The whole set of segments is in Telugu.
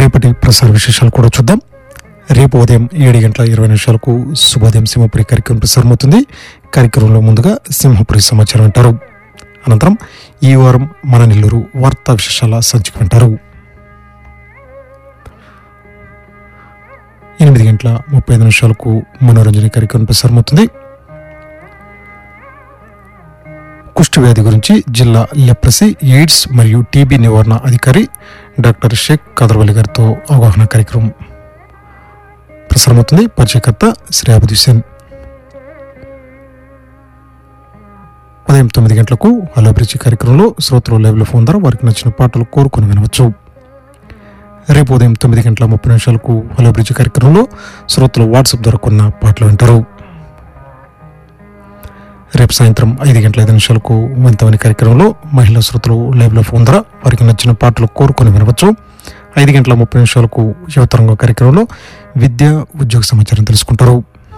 రేపటి ప్రసార విశేషాలు కూడా చూద్దాం రేపు ఉదయం ఏడు గంటల ఇరవై నిమిషాలకు శుభోదయం సింహపురి కార్యక్రమం ప్రసారమవుతుంది కార్యక్రమంలో ముందుగా సింహపురి సమాచారం వింటారు అనంతరం ఈ వారం మన నెల్లూరు వార్తా విశేషాల సంచిక వింటారు ఎనిమిది గంటల ముప్పై ఐదు నిమిషాలకు మనోరంజన కార్యక్రమం ప్రసారమవుతుంది కుష్టి వ్యాధి గురించి జిల్లా లెప్రసీ ఎయిడ్స్ మరియు టీబీ నివారణ అధికారి డాక్టర్ షేక్ కదర్వలి గారితో అవగాహన కార్యక్రమం ప్రసారమవుతుంది పరిచయకర్త శ్రీ అబుద్ హుసేన్ ఉదయం తొమ్మిది గంటలకు హలో బ్రిడ్జి కార్యక్రమంలో శ్రోతలు లైవ్లో ఫోన్ ద్వారా వారికి నచ్చిన పాటలు కోరుకుని వినవచ్చు రేపు ఉదయం తొమ్మిది గంటల ముప్పై నిమిషాలకు హలో బ్రిడ్జి కార్యక్రమంలో శ్రోతలు వాట్సాప్ ద్వారా కొన్న పాటలు వింటారు రేపు సాయంత్రం ఐదు గంటల ఐదు నిమిషాలకు వింతమని కార్యక్రమంలో మహిళా శ్రోతలు లైవ్లో ఫోన్ ద్వారా వారికి నచ్చిన పాటలు కోరుకొని వినవచ్చు ఐదు గంటల ముప్పై నిమిషాలకు యువతరంగ కార్యక్రమంలో విద్య ఉద్యోగ సమాచారం తెలుసుకుంటారు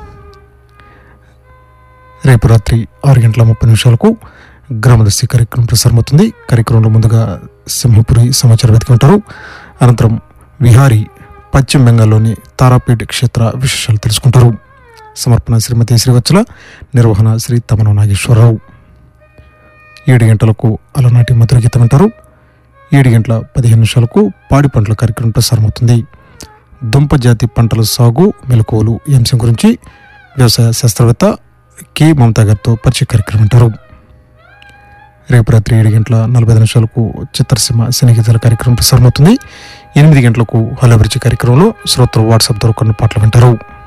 రేపు రాత్రి ఆరు గంటల ముప్పై నిమిషాలకు గ్రామదర్శి కార్యక్రమం ప్రసారమవుతుంది కార్యక్రమంలో ముందుగా సింహపురి సమాచారం వెతుకుంటారు అనంతరం విహారీ పశ్చిమ బెంగాల్లోని తారాపేట్ క్షేత్ర విశేషాలు తెలుసుకుంటారు సమర్పణ శ్రీమతి శ్రీవత్సల నిర్వహణ శ్రీ తమన నాగేశ్వరరావు ఏడు గంటలకు అలనాటి మధుర గీతం అంటారు ఏడు గంటల పదిహేను నిమిషాలకు పాడి పంటల కార్యక్రమం ప్రసారమవుతుంది దుంప జాతి పంటల సాగు మెలకువలు ఈ అంశం గురించి వ్యవసాయ శాస్త్రవేత్త కె మమతా గారితో పరిచయ కార్యక్రమం అంటారు రేపు రాత్రి ఏడు గంటల నలభై ఐదు నిమిషాలకు చిత్రసీమ సినగీతాల కార్యక్రమం ప్రసారమవుతుంది ఎనిమిది గంటలకు హలో బ్రిడ్జి కార్యక్రమంలో శ్రోతలు వాట్సాప్ ద్వారా కొన్ని పాటలు వింటారు